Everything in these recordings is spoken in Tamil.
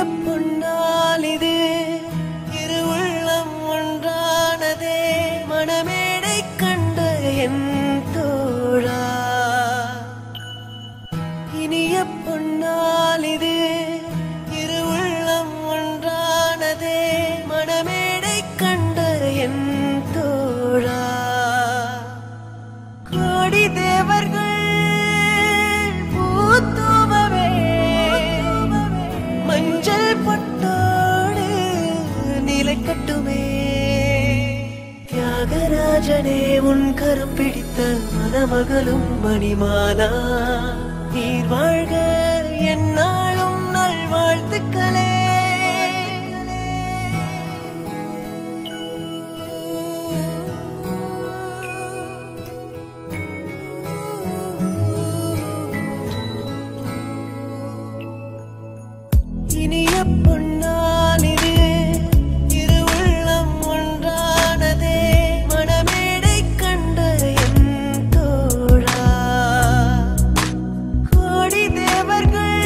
பொன்னால் இது இரு உள்ளம் ஒன்றானதே மணமேடை கண்ட என் தோழா இனிய பொன்னால் இது இரு உள்ளம் ஒன்றானதே மணமேடை கண்ட என் தோழா கோடி தேவர்கள் பூத்தூவவே மஞ்சள் பொட்டோடு நிலை கட்டுமே தியாகராஜனே உன் கரம் பிடித்த மணமகளும் மணிமாலா நீர் வாழ்க என்னாலும் நல்வாழ்த்துக்களே இனிய பொன்னால் இது இரு உள்ளம் ஒன்றானதே மணமேடை கண்ட என் தோழா கோடி தேவர்கள்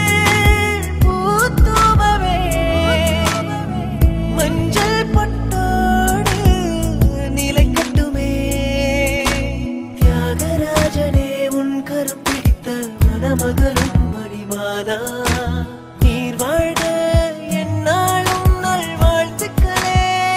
பூத்தூவவே மஞ்சள் பொட்டோடு நிலை கட்டுமே தியாகராஜனே உன் கரம் பிடித்த மணமகளும் மணிமாலா நீர் வாழ்க என்னாலும் நல்வாழ்த்துக்களே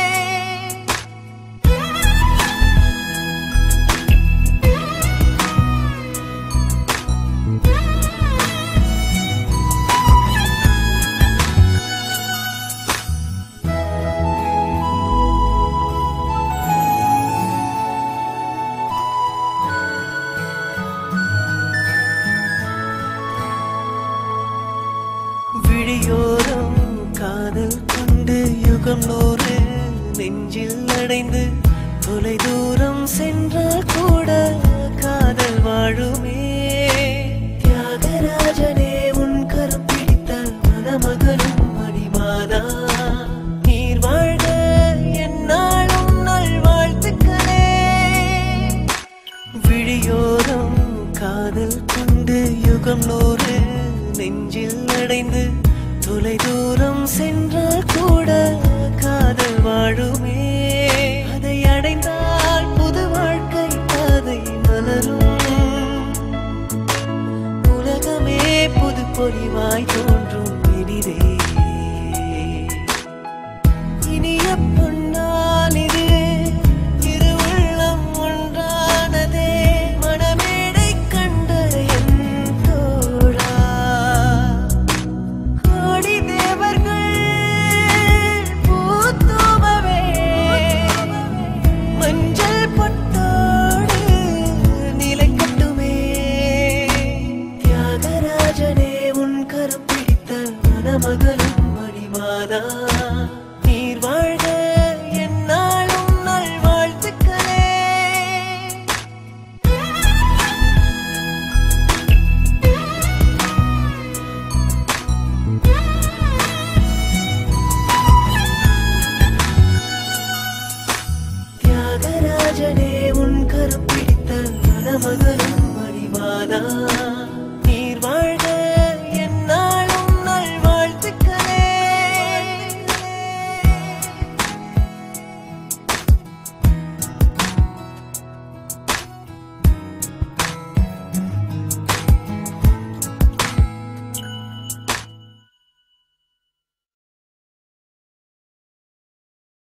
விழியோரம் காதல் கொண்டு யுகம் நூறு நெஞ்சில் அடைந்து தொலை தூரம் சென்றால் கூட காதல் வாழுமே தியாகராஜனே உன் கரம் பிடித்த மணமகனும் மணிமாலா நீர் வாழ்க என்னாலும் நல்வாழ்த்துக்களே விழியோரம் காதல் கொண்டு யுகம் நூறு நெஞ்சில் அடைந்து தொலை தூரம் சென்றால் கூட காதல் வாழுமே அதை அடைந்தால் புது வாழ்க்கை பாதை மலரும் உலகமே புது பொலிவாய் தோன்றும் இனிதே இனிய பொன்னால் இது இரு உள்ளம் ஒன்றானதே மணமேடை கண்ட என் தோழா கோடி தேவர்கள் பூத்தூவவே மஞ்சள் பொட்டோடு நிலை கட்டுமே தியாகராஜனே உன் கரம் பிடித்த மணமகளும் மணிமாலா நீர் வாழ்க என்னாலும் நல்வாழ்த்துக்களே தியாகராஜனே உன் கரம் பிடித்த மணமகளும் மணிமாலா